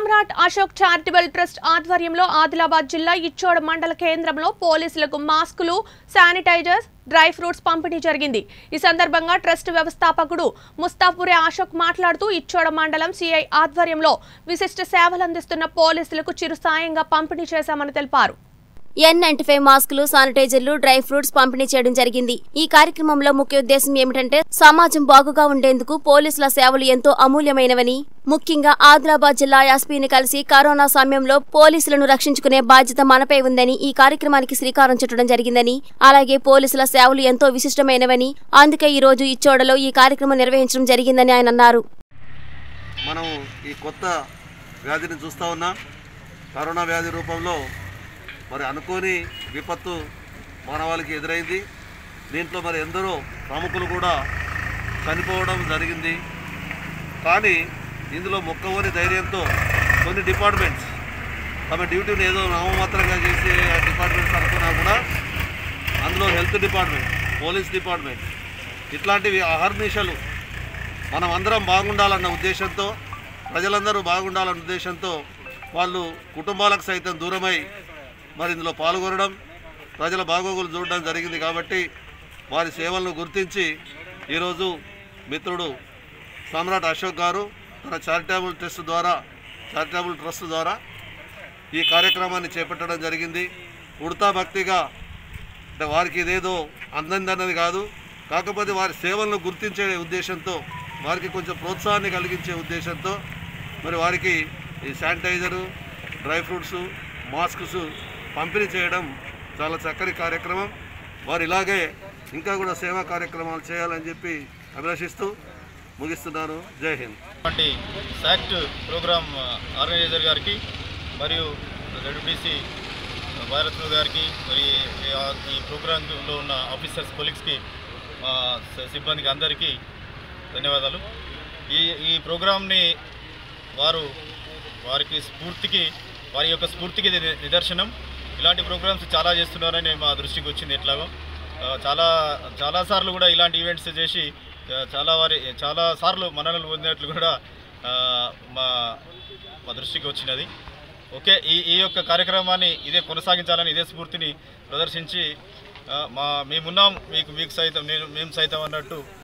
సామ్రాట్ Ashok charitable trust ఆధ్వర్యంలో ఆదిలాబాద్ జిల్లా ఇచ్చోడ మండల కేంద్రంలో పోలీసులకు మాస్కులు శానిటైజర్స్ డ్రై ఫ్రూట్స్ పంపిణీ జరిగింది ఈ సందర్భంగా ట్రస్ట్ వ్యవస్థాపకుడు ముస్తాఫురే అశోక్ మాట్లాడుతూ ఇచ్చోడ మండలం సిఐ ఆధ్వర్యంలో విశిష్ట సేవలు అందిస్తున్న పోలీసులకు చిరు సాయంగా పంపిణీ చేశామని తెలిపారు ఎన్ నైన్టీ ఫైవ్ మాస్కులు శానిటైజర్లు డ్రై ఫ్రూట్స్ పంపిణీ చేయడం జరిగింది ఈ కార్యక్రమంలో ముఖ్య ఉద్దేశం ఏమిటంటే సమాజం బాగుగా ఉండేందుకు పోలీసుల సేవలు ఎంతో అమూల్యమైనవని ముఖ్యంగా ఆదిలాబాద్ జిల్లా ఎస్పీని కలిసి కరోనా సమయంలో పోలీసులను రక్షించుకునే బాధ్యత మనపై ఉందని ఈ కార్యక్రమానికి శ్రీకారం చుట్టడం జరిగిందని అలాగే పోలీసుల సేవలు ఎంతో విశిష్టమైనవని అందుకే ఈ రోజు ఇచ్చోడలో ఈ కార్యక్రమం నిర్వహించడం జరిగిందని ఆయన అన్నారు మనం ఈ కొత్త వ్యాధిని చూస్తూ ఉన్నాం కరోనా వ్యాధి రూపంలో మరి అనుకోని విపత్తు మానవాళికి ఎదురైంది దీంట్లో మరి ఎందరో ప్రముఖులు కూడా చనిపోవడం జరిగింది కానీ ఇందులో మొక్కవని ధైర్యంతో కొన్ని డిపార్ట్మెంట్స్ తమ డ్యూటీని ఏదో నామమాత్రంగా చేసే డిపార్ట్మెంట్స్ అనుకున్నా కూడా అందులో హెల్త్ డిపార్ట్మెంట్ పోలీస్ డిపార్ట్మెంట్ ఇట్లాంటివి అహర్నిశలు మనం అందరం బాగుండాలన్న ఉద్దేశంతో ప్రజలందరూ బాగుండాలన్న ఉద్దేశంతో వాళ్ళు కుటుంబాలకు సైతం దూరమై మరి ఇందులో పాల్గొనడం ప్రజల బాగోగులు చూడడం జరిగింది కాబట్టి వారి సేవలను గుర్తించి ఈరోజు మిత్రుడు సమ్రాట్ అశోక్ గారు తన చారిటబుల్ ట్రస్ట్ ద్వారా చారిటబుల్ ట్రస్ట్ ద్వారా ఈ కార్యక్రమాన్ని చేపట్టడం జరిగింది ఉడతా భక్తిగా అంటే వారికి ఇదేదో అందందన్నది కాదు కాకపోతే వారి సేవలను గుర్తించే ఉద్దేశంతో వారికి కొంచెం ప్రోత్సాహాన్ని కలిగించే ఉద్దేశంతో మరి వారికి ఈ శానిటైజరు డ్రై ఫ్రూట్స్ మాస్క్స్ పంపిణీ చేయడం చాలా చక్కని కార్యక్రమం వారు ఇలాగే ఇంకా కూడా సేవా కార్యక్రమాలు చేయాలని చెప్పి అభిలషిస్తూ ముగిస్తున్నాను జై హింద్ వంటి సాక్ట్ ప్రోగ్రామ్ ఆర్గనైజర్ గారికి మరియు రెడ్బీసీ భారత్ గారికి మరి ఈ- ఈ ప్రోగ్రాంలో ఉన్న ఆఫీసర్స్ కొలీగ్స్కి మా స- సిబ్బందికి అందరికీ ధన్యవాదాలు ఈ ఈ ప్రోగ్రామ్ని వారు వారికి స్ఫూర్తికి వారి యొక్క స్ఫూర్తికి ఇది ని- నిదర్శనం ఇలాంటి ప్రోగ్రామ్స్ చాలా చేస్తున్నారని మా దృష్టికి వచ్చింది ఎట్లాగో ఆ, చాలా చాలాసార్లు కూడా ఇలాంటి ఈవెంట్స్ చేసి ఆ, చాలా వారి చాలా సార్లు మన్ననలు పొందినట్లు కూడా ఆ, మా మా దృష్టికి వచ్చినది ఓకే ఈ ఈ యొక్క కార్యక్రమాన్ని ఇదే కొనసాగించాలని ఇదే స్ఫూర్తిని ప్రదర్శించి ఆ, మా మేమున్నాం మీకు మీకు సైతం నేను మేము సైతం అన్నట్టు